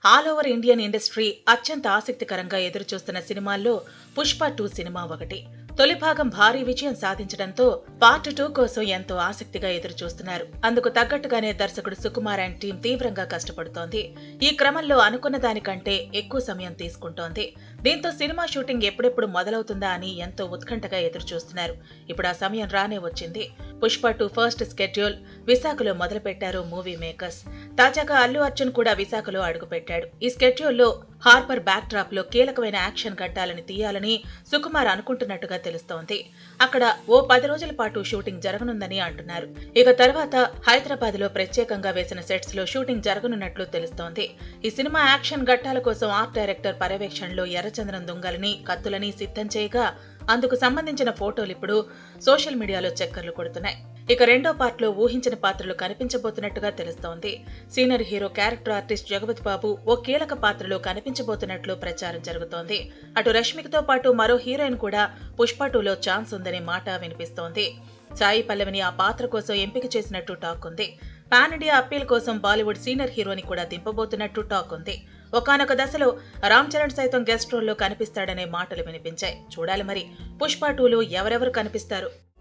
all over Indian industry అత్యంత ఆసక్తికరంగా ఎదురుచూస్తున్న సినిమాల్లో పుష్ప టూ సినిమా ఒకటి తొలి భాగం భారీ విజయం సాధించడంతో పార్ట్ టూ కోసం ఎంతో ఆసక్తిగా ఎదురు చూస్తున్నారు అందుకు తగ్గట్టుగానే దర్శకుడు సుకుమార్ అండ్ టీం తీవ్రంగా కష్టపడుతోంది ఈ క్రమంలో అనుకున్న దానికంటే ఎక్కువ సమయం తీసుకుంటోంది దీంతో సినిమా షూటింగ్ ఎప్పుడెప్పుడు మొదలవుతుందా అని ఎంతో ఉత్కంఠగా ఎదురు చూస్తున్నారు ఇప్పుడు ఆ సమయం రానే వచ్చింది పుష్ప టూ ఫస్ట్ స్కెడ్యూల్ విశాఖలో మొదలుపెట్టారు మూవీ మేకర్స్ తాజాగా అల్లు అర్జున్ కూడా విశాఖలో అడుగుపెట్టాడు ఈ స్కెడ్యూల్లో హార్బర్ బ్యాక్ డ్రాప్ లో కీలకమైన యాక్షన్ ఘట్టాలని తీయాలని సుకుమార్ అనుకుంటున్నట్టుగా తెలుస్తోంది అక్కడ ఓ పది రోజుల పాటు షూటింగ్ జరగనుందని అంటున్నారు ఇక తర్వాత హైదరాబాద్ లో ప్రత్యేకంగా వేసిన సెట్స్ లో షూటింగ్ జరగనున్నట్లు తెలుస్తోంది ఈ సినిమా యాక్షన్ ఘట్టాల కోసం ఆర్ట్ డైరెక్టర్ పర్యవేక్షణలో ఎర్రచంద్రం దొంగలని కత్తులని సిద్ధం చేయగా అందుకు సంబంధించిన ఫోటోలు ఇప్పుడు సోషల్ మీడియాలో చక్కర్లు కొడుతున్నాయి ఇక రెండో పార్ట్ లో ఊహించిన పాత్రలు కనిపించబోతున్నట్టుగా తెలుస్తోంది senior hero character artist Jagapathi Babu ఓ కీలక పాత్రలో కనిపించబోతున్నట్లు ప్రచారం జరుగుతోంది అటు రష్మికతో పాటు మరో హీరోయిన్ కూడా పుష్ప టూలో ఛాన్స్ ఉందనే మాట వినిపిస్తోంది సాయి పల్లవిని ఆ పాత్ర కోసం ఎంపిక చేసినట్టు టాక్ ఉంది పాన్ ఇండియా అప్పీల్ కోసం బాలీవుడ్ సీనియర్ హీరోని కూడా దింపబోతున్నట్టు టాక్ ఉంది ఒకనొక దశలో రామ్ చరణ్ సైతం గెస్ట్ రోల్లో కనిపిస్తాడనే మాటలు వినిపించాయి చూడాలి మరి పుష్ప టూలో ఎవరెవరు కనిపిస్తారు